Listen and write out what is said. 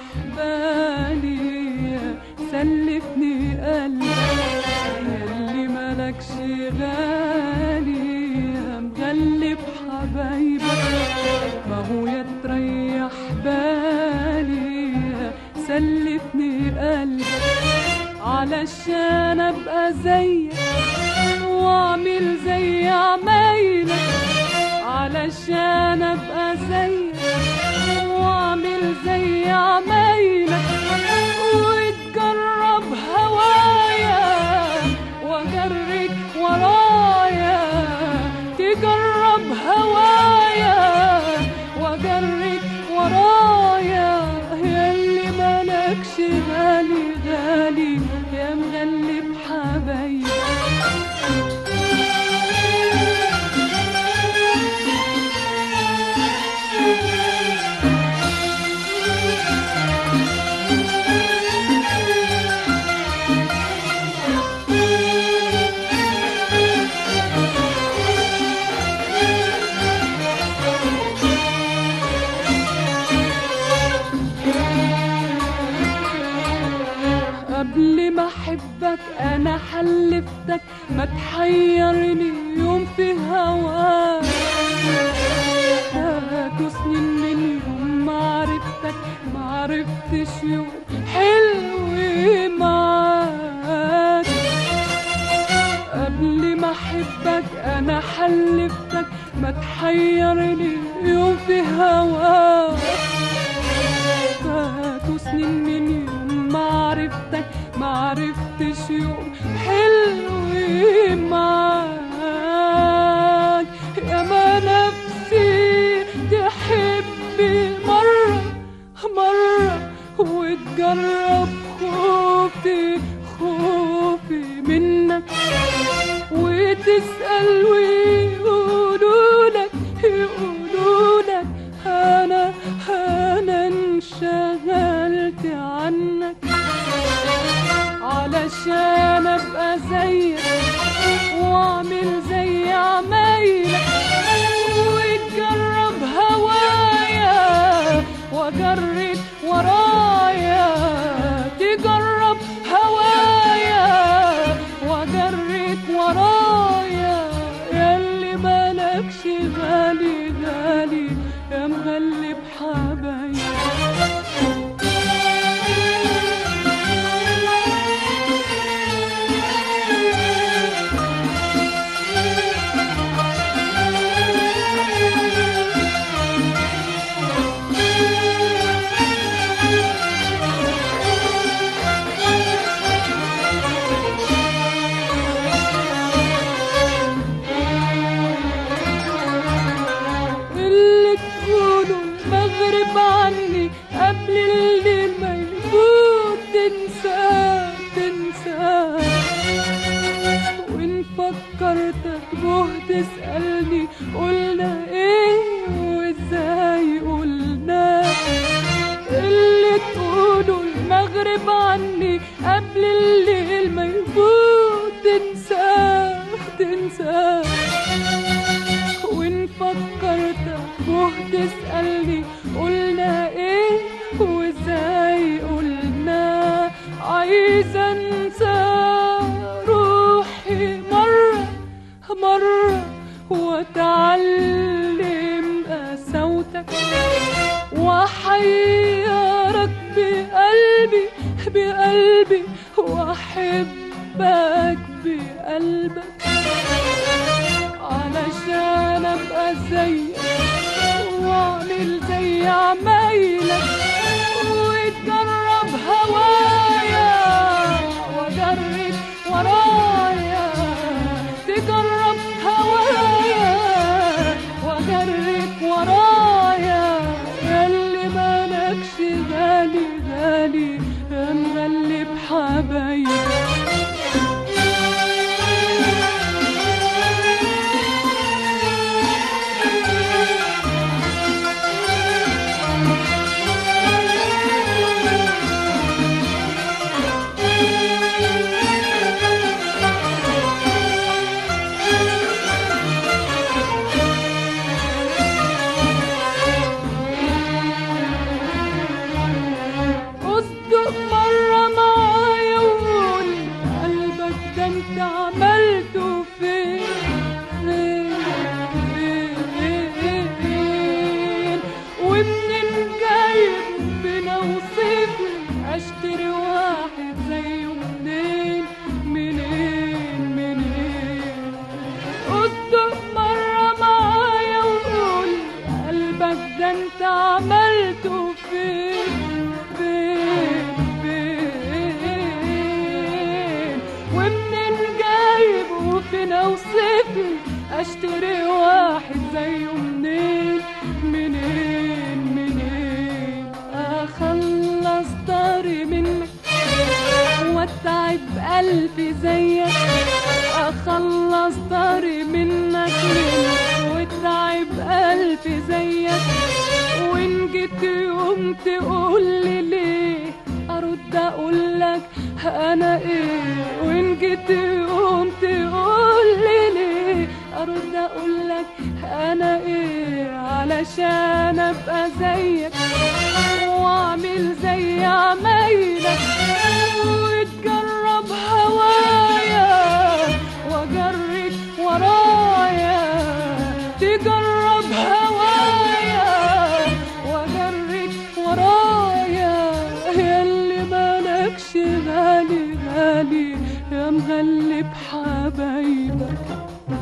بالي سلفني قلبك ياللي ملكش غالي مغلب حبايبك ما هو يا تريح بالي سلفني قلبك علشان ابقى زيك واعمل زي عمايلك علشان ابقى زيك واعمل زي عمايلك وتجرب هوايا واجرك ورايا تجرب هوايا واجرك ورايا ياللي مالكش غالي غالي يا مغلب حبايبي قبل ما احبك انا حلفتك ما تحيرني يوم في هواك فاتوا سنين من يوم ما عرفتك ما عرفتش يوم حلو معاك قبل ما احبك انا حلفتك ما تحيرني يوم في هواك فاتوا سنين من يوم ما عرفتك ما عرفتش يوم حلو معاك يا ما نفسي تحبي مرة مرة وتجرب خوفي خوفي منك وتسأل ويقولولك يقولولك أنا أنا انشغلت عنك علشان أبقى زيك وأعمل زي عمايلك وتجرب هوايا وأجرب ورايا تجرب هوايا وأجرب ورايا ياللي مالكش غالي غالي يا مغلب حبايبي اللي تقوله المغرب عني قبل الليل ما يفوت تنساه تنساه وإن فكرتك به تسألني قلنا إيه وإزاي قلنا اللي تقوله المغرب عني قبل الليل ما يفوت تنساه تنساه وإن فكرت به تسألني قلنا إيه وإزاي قلنا عايزة أنسى روحي مرة مرة وأتعلم قساوتك وأحيرك بقلبي بقلبي وأحبك بقلبك علشان ابقى زيك واعمل زي عمايلك وتجرب هوايا واجرب ورايا تجرب هوايا واجرب ورايا ياللي مالكش غالي غالي يا مغلب حبايبي اشتري واحد زيه منين منين منين اصدق مرة معايا وقول قلبك ده انت عملته فين فين فين ومنين جايب وفين اوصفني اشتري واحد زيه منين منين منين اخلص طاري منك واتعب قلبي زيك اخلص طاري منك منك واتعب قلبي زيك وان جيت يوم تقول لي ليه ارد اقول لك انا ايه وان جيت يوم تقول لي ليه ارد اقول لك انا ايه علشان ابقى زيك واعمل زي عمايلك وتجرب هوايا واجرك ورايا تجرب هوايا واجرك ورايا ياللي مالكش غالي غالي يا مغلب حبايبك